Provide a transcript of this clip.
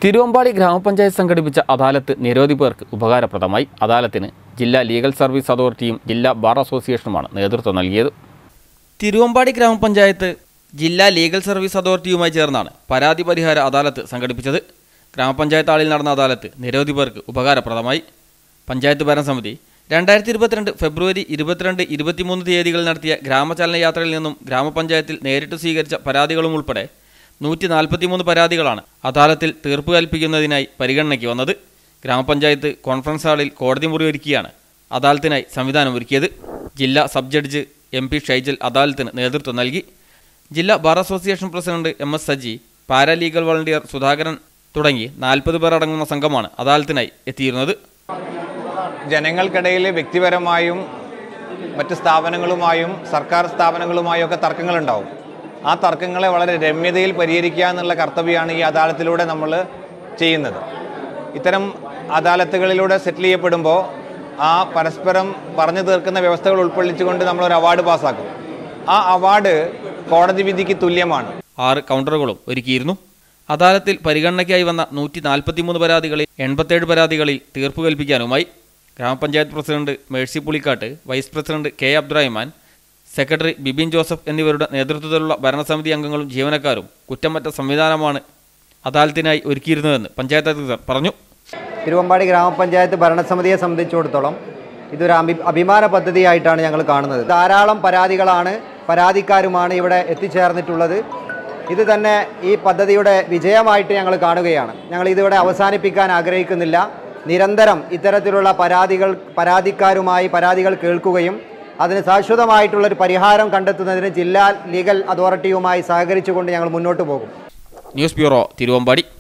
തിരുവമ്പാടി ഗ്രാമപഞ്ചായത്ത് സംഘടിപ്പിച്ച അദാലത്ത് നിരവധി പേർക്ക് ഉപകാരപ്രദമായി അദാലത്തിന് ജില്ലാ ലീഗൽ സർവീസ് അതോറിറ്റിയും ജില്ലാ ബാർ അസോസിയേഷനുമാണ് നേതൃത്വം നൽകിയത് തിരുവമ്പാടി ഗ്രാമപഞ്ചായത്ത് ജില്ലാ ലീഗൽ സർവീസ് അതോറിറ്റിയുമായി ചേർന്നാണ് പരാതി പരിഹാര അദാലത്ത് സംഘടിപ്പിച്ചത് ഗ്രാമപഞ്ചായത്ത് ആളിൽ നടന്ന അദാലത്ത് നിരവധി പേർക്ക് ഉപകാരപ്രദമായി പഞ്ചായത്ത് ഭരണസമിതി രണ്ടായിരത്തി ഇരുപത്തിരണ്ട് ഫെബ്രുവരി ഇരുപത്തിരണ്ട് ഇരുപത്തിമൂന്ന് തീയതികളിൽ നടത്തിയ ഗ്രാമചലന യാത്രയിൽ നിന്നും ഗ്രാമപഞ്ചായത്തിൽ നേരിട്ട് സ്വീകരിച്ച പരാതികളും ഉൾപ്പെടെ നൂറ്റി നാൽപ്പത്തിമൂന്ന് പരാതികളാണ് അദാലത്തിൽ തീർപ്പ് കൽപ്പിക്കുന്നതിനായി പരിഗണനയ്ക്ക് വന്നത് ഗ്രാമപഞ്ചായത്ത് കോൺഫറൻസ് ഹാളിൽ കോടതി മുറി ഒരുക്കിയാണ് അദാലത്തിനായി സംവിധാനം ഒരുക്കിയത് ജില്ലാ sub judge M P Shaijal അദാലത്തിന് നേതൃത്വം നൽകി ജില്ലാ bar association president M S Saji paralegal volunteer Sudhakaran തുടങ്ങി നാൽപ്പത് പേർ അടങ്ങുന്ന സംഘമാണ് അദാലത്തിനായി എത്തിയിരുന്നത് ജനങ്ങൾക്കിടയിൽ വ്യക്തിപരമായും മറ്റ് സ്ഥാപനങ്ങളുമായും സർക്കാർ സ്ഥാപനങ്ങളുമായും ഒക്കെ തർക്കങ്ങളുണ്ടാവും ആ തർക്കങ്ങളെ വളരെ രമ്യതയിൽ പരിഹരിക്കുക എന്നുള്ള കർത്തവ്യമാണ് ഈ അദാലത്തിലൂടെ നമ്മൾ ചെയ്യുന്നത് ഇത്തരം അദാലത്തുകളിലൂടെ സെറ്റിൽ ചെയ്യപ്പെടുമ്പോൾ ആ പരസ്പരം പറഞ്ഞു തീർക്കുന്ന വ്യവസ്ഥകൾ ഉൾക്കൊള്ളിച്ചുകൊണ്ട് നമ്മളൊരു അവാർഡ് പാസ്സാക്കും ആ അവാർഡ് കോടതി വിധിക്ക് തുല്യമാണ് ആറ് കൗണ്ടറുകളും ഒരുക്കിയിരുന്നു അദാലത്തിൽ പരിഗണനയ്ക്കായി വന്ന നൂറ്റി നാൽപ്പത്തിമൂന്ന് പരാതികളിൽ എൺപത്തേഴ് പരാതികളിൽ തീർപ്പ് കൽപ്പിക്കാനുമായി ഗ്രാമപഞ്ചായത്ത് president Mercy Pulikkattu vice president K Abdurahman secretary Bibin Joseph എന്നിവരുടെ നേതൃത്വത്തിലുള്ള ഭരണസമിതി അംഗങ്ങളും ജീവനക്കാരും കുറ്റമറ്റ സംവിധാനമാണ് അദാലത്തിനായി ഒരുക്കിയിരുന്നതെന്ന് പഞ്ചായത്ത് അധികൃതർ പറഞ്ഞു തിരുവമ്പാടി ഗ്രാമപഞ്ചായത്ത് ഭരണസമിതിയെ സംബന്ധിച്ചിടത്തോളം ഇതൊരു അഭി അഭിമാന പദ്ധതിയായിട്ടാണ് ഞങ്ങൾ കാണുന്നത് ധാരാളം പരാതികളാണ് പരാതിക്കാരുമാണ് ഇവിടെ എത്തിച്ചേർന്നിട്ടുള്ളത് ഇത് തന്നെ ഈ പദ്ധതിയുടെ വിജയമായിട്ട് ഞങ്ങൾ കാണുകയാണ് ഞങ്ങൾ ഇതിവിടെ അവസാനിപ്പിക്കാൻ ആഗ്രഹിക്കുന്നില്ല നിരന്തരം ഇത്തരത്തിലുള്ള പരാതികൾ പരാതിക്കാരുമായി പരാതികൾ കേൾക്കുകയും അതിന് ശാശ്വതമായിട്ടുള്ളൊരു പരിഹാരം കണ്ടെത്തുന്നതിന് ജില്ലാ ലീഗൽ അതോറിറ്റിയുമായി സഹകരിച്ചുകൊണ്ട് ഞങ്ങൾ മുന്നോട്ട് പോകും ന്യൂസ് ബ്യൂറോ തിരുവമ്പാടി